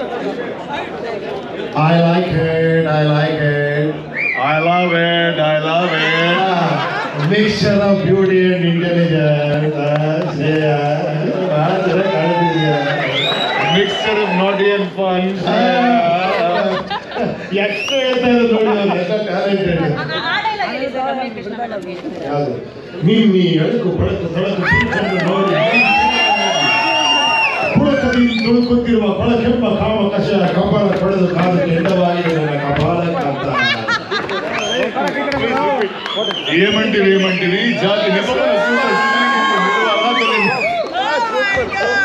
I like it, I like it. I love it, I love it. Ah, mixture of beauty and intelligence. Ah, Shreya. ಮಾತ್ರ ಕಳೆದಿದ್ಯಾ? Mixture of naughty and fun. ಎಷ್ಟು ಹೇಳ್ತಾ ಇರೋದು ನೋಡಿ ನಾನು, ఎంత talented. ಯಾವುದು ನಿನ್ನಿ ಅಳುಕು ಬಳಕು ತೊಳಕು ತಿಳ್ಕೊಂಡು ನೋಡಿ ಪುಳಕದಿಂದ ತುಳುಕುತ್ತಿರುವ ಕೊಳಕೆಂಬ ಕಾಮ ಕಷ ಕಪಾಲ ಪಡೆದು ಕಾಲು ಕೆಂಡವಾಗಿದೆ ನನ್ನ ಕಪಾಲ ಕಾಂತ ఏమంటివి ఏమంటివి జాతి నిబంధన సూత్ర శిథిలీకరించిన విలువ అలా తెలియదు.